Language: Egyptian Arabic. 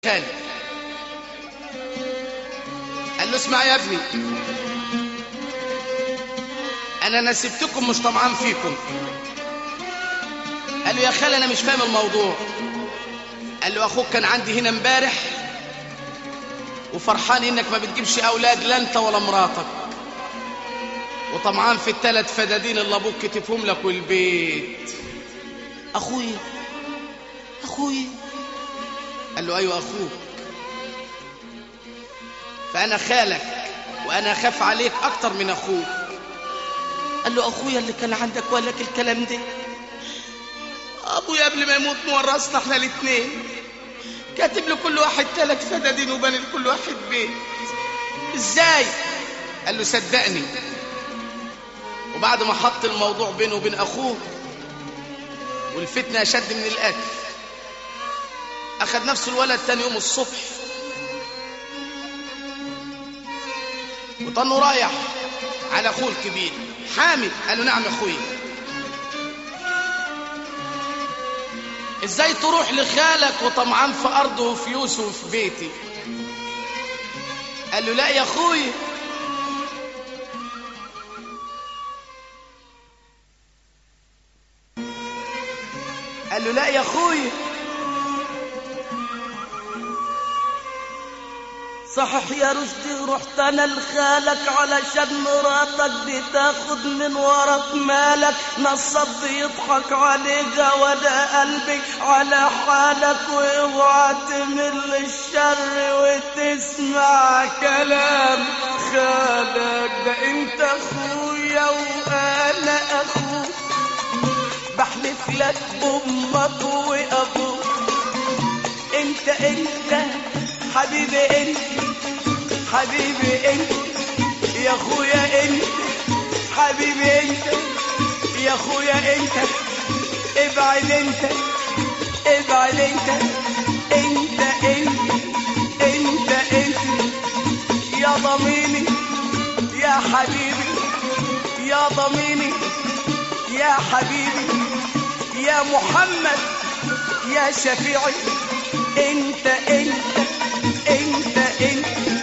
خالد قال له اسمع يا ابني انا نسبتكم مش طمعان فيكم قال له يا خال انا مش فاهم الموضوع قال له اخوك كان عندي هنا امبارح وفرحان انك ما بتجيبش اولاد لا انت ولا مراتك وطمعان في الثلاث فدادين اللي ابوك كتفهم لك والبيت اخويا اخويا قال له ايوه اخوك فانا خالك وانا اخاف عليك اكتر من اخوك قال له اخويا اللي كان عندك وقال لك الكلام ده ابويا قبل ما يموت مورثنا احنا الاثنين كاتب لكل واحد ثلاث فدادين وبني لكل واحد بيت ازاي قال له صدقني وبعد ما حط الموضوع بينه وبين اخوه والفتنه اشد من الاكل اخذ نفسه الولد تاني يوم الصبح وطنه رايح على اخوه الكبير حامد قال له نعم يا اخويا ازاي تروح لخالك وطمعان في ارضه وفلوسه وفي بيتي قال له لا يا اخويا قال له لا يا اخويا صحح يا رشدي رحت انا لخالك علشان مراتك دي تاخد من وراك مالك نصب بيضحك عليك ولا قلبي على حالك واوعى تمل الشر وتسمع كلام خالك ده انت اخويا وانا اخوك بحلف لك بامك وابوك انت انت حبيبي انت حبيبي انت يا اخويا انت حبيبي انت يا اخويا انت ابعد انت ابعد انت انت انت انت انت يا ضميني يا حبيبي يا ضميني يا حبيبي يا محمد يا شفيعي انت انت انت